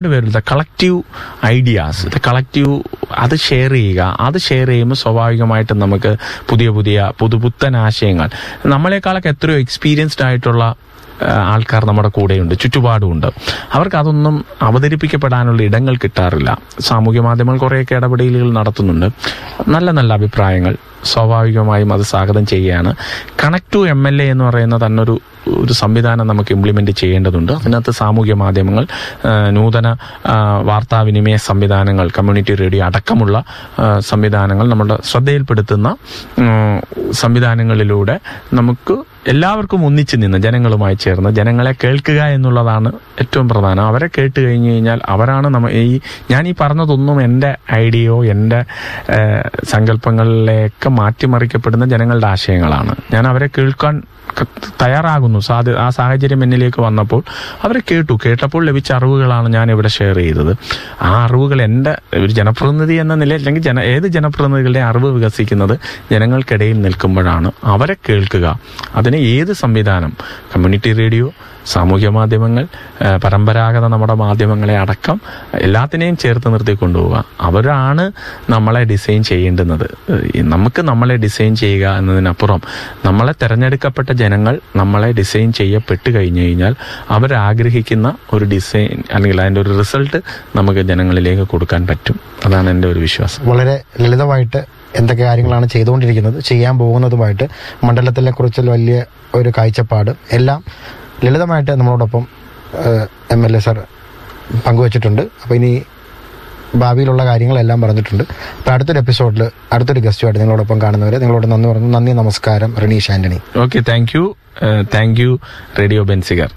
പേരുള്ള collective ideas collective അത് share ചെയ്യുക അത് ഷെയർ ചെയ്യുമ്പോൾ സ്വാഭാവികമായിട്ടും നമുക്ക് പുതിയ പുതിയ പുതുപുത്തൻ ആശയങ്ങൾ നമ്മളെക്കാളൊക്കെ എത്രയോ എക്സ്പീരിയൻസ്ഡ് ആയിട്ടുള്ള ആ, ആൾക്കാർ നമ്മുടെ കൂടെയുണ്ട് ചുറ്റുപാടുമുണ്ട് അവർക്ക് അതൊന്നും അവതരിപ്പിക്കപ്പെടാനുള്ള ഇടങ്ങൾ കിട്ടാറില്ല സാമൂഹ്യ മാധ്യമങ്ങൾ കുറേയൊക്കെ ഇടപെടലുകൾ നടത്തുന്നുണ്ട് നല്ല നല്ല അഭിപ്രായങ്ങൾ സ്വാഭാവികമായും അത് സ്വാഗതം ചെയ്യുകയാണ് connect to M L A എന്ന് പറയുന്ന തന്നെ ഒരു ഒരു സംവിധാനം നമുക്ക് ഇംപ്ലിമെന്റ് ചെയ്യേണ്ടതുണ്ട് അതിനകത്ത് സാമൂഹ്യ മാധ്യമങ്ങൾ ആ, നൂതന ആ, വാർത്താവിനിമയ സംവിധാനങ്ങൾ കമ്മ്യൂണിറ്റി റേഡിയോ അടക്കമുള്ള ആ, സംവിധാനങ്ങൾ നമ്മുടെ ശ്രദ്ധയിൽപ്പെടുത്തുന്ന ഉം, സംവിധാനങ്ങളിലൂടെ നമുക്ക് എല്ലാവർക്കും ഒന്നിച്ചു നിന്ന് ജനങ്ങളുമായി ചേർന്ന് ജനങ്ങളെ കേൾക്കുക എന്നുള്ളതാണ് ഏറ്റവും പ്രധാനം അവരെ കേട്ട് കഴിഞ്ഞു കഴിഞ്ഞാൽ അവരാണ് നമ്മ ഈ ഞാൻ ഈ പറഞ്ഞതൊന്നും എൻ്റെ ഐഡിയയോ എൻ്റെ ഏഹ്, സങ്കല്പങ്ങളിലേക്ക് മാറ്റിമറിക്കപ്പെടുന്ന ജനങ്ങളുടെ ആശയങ്ങളാണ് ഞാൻ അവരെ കേൾക്കാൻ ക- തയ്യാറാകുന്നു സാധ്യ ആ സാഹചര്യം എന്നിലേക്ക് വന്നപ്പോൾ അവരെ കേട്ടു കേട്ടപ്പോൾ ലഭിച്ച അറിവുകളാണ് ഞാൻ ഇവിടെ ഷെയർ ചെയ്തത് ആ അറിവുകൾ എൻ്റെ ഒരു ജനപ്രതിനിധി എന്ന നിലയിൽ അല്ലെങ്കിൽ ജന ഏത് ജനപ്രതിനിധികളുടെ അറിവ് വികസിക്കുന്നത് ജനങ്ങൾക്കിടയിൽ നിൽക്കുമ്പോഴാണ് അവരെ കേൾക്കുക അതിന് ഏത് സംവിധാനം കമ്മ്യൂണിറ്റി റേഡിയോ സാമൂഹ്യ മാധ്യമങ്ങൾ ആ, പരമ്പരാഗത നമ്മുടെ മാധ്യമങ്ങളെ അടക്കം എല്ലാത്തിനെയും ചേർത്ത് നിർത്തി കൊണ്ടുപോവുക അവരാണ് നമ്മളെ ഡിസൈൻ ചെയ്യേണ്ടുന്നത് ഈ നമുക്ക് നമ്മളെ ഡിസൈൻ ചെയ്യുക എന്നതിനപ്പുറം നമ്മളെ തിരഞ്ഞെടുക്കപ്പെട്ട ജനങ്ങൾ നമ്മളെ ഡിസൈൻ ചെയ്യപ്പെട്ട് കഴിഞ്ഞു കഴിഞ്ഞാൽ അവരാഗ്രഹിക്കുന്ന ഒരു ഡിസൈൻ അല്ലെങ്കിൽ അതിൻ്റെ ഒരു റിസൾട്ട് നമുക്ക് ജനങ്ങളിലേക്ക് കൊടുക്കാൻ പറ്റും അതാണ് എൻ്റെ ഒരു വിശ്വാസം വളരെ ലളിതമായിട്ട് എന്തൊക്കെ കാര്യങ്ങളാണ് ചെയ്തുകൊണ്ടിരിക്കുന്നത് ചെയ്യാൻ പോകുന്നതുമായിട്ട് മണ്ഡലത്തിനെ കുറിച്ച് വലിയ ഒരു കാഴ്ചപ്പാട് എല്ലാം ലളിതമായിട്ട് നമ്മളോടൊപ്പം എം എൽ എ സാർ പങ്കുവച്ചിട്ടുണ്ട് അപ്പോൾ ഇനി ഭാവിയിലുള്ള കാര്യങ്ങളെല്ലാം പറഞ്ഞിട്ടുണ്ട് അപ്പോൾ അടുത്തൊരു എപ്പിസോഡിൽ അടുത്തൊരു ഗസ്റ്റുമായിട്ട് നിങ്ങളോടൊപ്പം കാണുന്നവരെ നിങ്ങളോട് നന്ദി പറഞ്ഞു നന്ദി നമസ്കാരം Raneesh Antony okay thank you thank you radio Benziger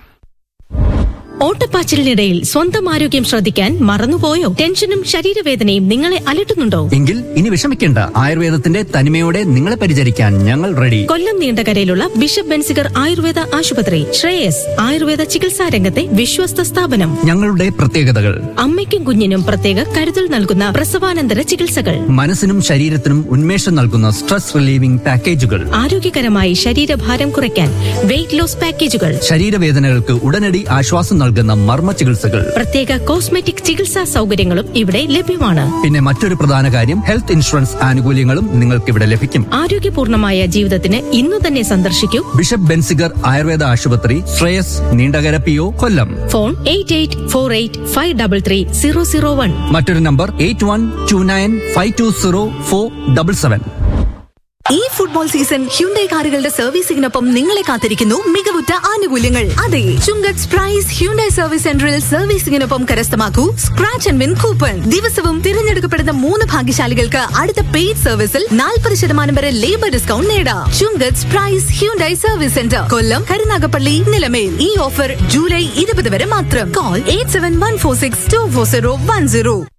ഓട്ടപ്പാച്ചിലിനിടയിൽ സ്വന്തം ആരോഗ്യം ശ്രദ്ധിക്കാൻ മറന്നുപോയോ ടെൻഷനും ശരീരവേദനയും നിങ്ങളെ അലട്ടുന്നുണ്ടോ എങ്കിൽ ഇനി വിഷമിക്കേണ്ട ആയുർവേദത്തിന്റെ തനിമയോടെ നിങ്ങളെ പരിചരിക്കാൻ ഞങ്ങൾ റെഡി കൊല്ലം നീണ്ടകരയിലുള്ള ബിഷപ്പ് ബെൻസിഗർ ആയുർവേദ ആശുപത്രി ശ്രേയസ് ആയുർവേദ ചികിത്സാ രംഗത്തെ വിശ്വസ്ത സ്ഥാപനം ഞങ്ങളുടെ പ്രത്യേകതകൾ അമ്മയ്ക്കും കുഞ്ഞിനും പ്രത്യേക കരുതൽ നൽകുന്ന പ്രസവാനന്തര ചികിത്സകൾ മനസ്സിനും ശരീരത്തിനും ഉന്മേഷം നൽകുന്ന സ്ട്രെസ് റിലീവിംഗ് പാക്കേജുകൾ ആരോഗ്യകരമായി ശരീരഭാരം കുറയ്ക്കാൻ വെയിറ്റ് ലോസ് പാക്കേജുകൾ ശരീരവേദനകൾക്ക് ഉടനടി ആശ്വാസം നൽകുന്ന മർമ്മ ചികിത്സകൾ പ്രത്യേക കോസ്മെറ്റിക് ചികിത്സാ സൗകര്യങ്ങളും ഇവിടെ ലഭ്യമാണ് പിന്നെ മറ്റൊരു പ്രധാന കാര്യം ഹെൽത്ത് ഇൻഷുറൻസ് ആനുകൂല്യങ്ങളും നിങ്ങൾക്ക് ഇവിടെ ലഭിക്കും ആരോഗ്യപൂർണമായ ജീവിതത്തിന് ഇന്നു തന്നെ സന്ദർശിക്കൂ ബിഷപ്പ് ബെൻസിഗർ ആയുർവേദ ആശുപത്രി Shreyas Neendakara P O Kollam phone eight eight four eight five double three zero zero one മറ്റൊരു number eight one two nine five two zero four double seven ഈ ഫുട്ബോൾ സീസൺ ഹ്യുണ്ടൈ കാറുകളുടെ സർവീസിംഗിനൊപ്പം നിങ്ങളെ കാത്തിരിക്കുന്നു മികവുറ്റ ആനുകൂല്യങ്ങൾ അതെ ചുങ്കത്ത് പ്രൈസ് ഹ്യുണ്ടൈ സർവീസ് സെന്ററിൽ സർവീസിംഗിനൊപ്പം കരസ്ഥമാക്കൂ സ്ക്രാച്ച് ആൻഡ് വിൻ കൂപ്പൺ ദിവസവും തിരഞ്ഞെടുക്കപ്പെടുന്ന മൂന്ന് ഭാഗ്യശാലികൾക്ക് അടുത്ത പെയ്ഡ് സർവീസിൽ നാൽപ്പത് ശതമാനം വരെ ലേബർ ഡിസ്കൗണ്ട് നേടാം Chungath price Hyundai service centre Kollam Karunagappally Nilamel ഈ ഓഫർ ജൂലൈ ഇരുപത് വരെ മാത്രം call eight seven one four six two four zero one zero